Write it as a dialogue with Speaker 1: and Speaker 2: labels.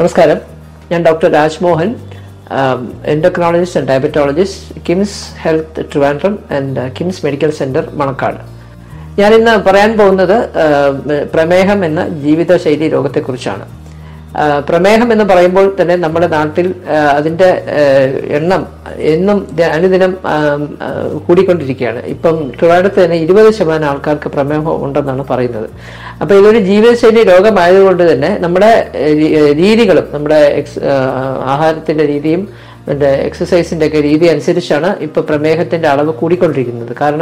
Speaker 1: നമസ്കാരം ഞാൻ doctor Rajmohan endocrinologist and diabetologist KIMS health Trivandrum and KIMS medical centre Manacaud ഞാൻ ഇന്ന് പറയാൻ പോകുന്നത് ആം, പ്രമേഹം എന്ന ജീവിതശൈലി രോഗത്തെക്കുറിച്ചാണ് ആ, പ്രമേഹം എന്ന് പറയുമ്പോൾ തന്നെ നമ്മുടെ നാട്ടിൽ ആ, അതിന്റെ ആ, എണ്ണം എന്നും ദ- അനുദിനം ആം, ആ, കൂടിക്കൊണ്ടിരിക്കുകയാണ് ഇപ്പം ട്രിവാൻഡ്രത്ത് തന്നെ ഇരുപത് ശതമാനം ആൾക്കാർക്ക് പ്രമേഹം ഉണ്ടെന്നാണ് പറയുന്നത് അപ്പൊ ഇതൊരു ജീവിതശൈലി രോഗമായതുകൊണ്ട് തന്നെ നമ്മുടെ ഏ, രീ- ഏ, രീതികളും നമ്മുടെ എക്സ് ആ, ആഹാരത്തിന്റെ രീതിയും മറ്റേ എക്സസൈസിന്റെ ഒക്കെ രീതി അനുസരിച്ചാണ് ഇപ്പൊ പ്രമേഹത്തിന്റെ അളവ് കൂടിക്കൊണ്ടിരിക്കുന്നത് കാരണം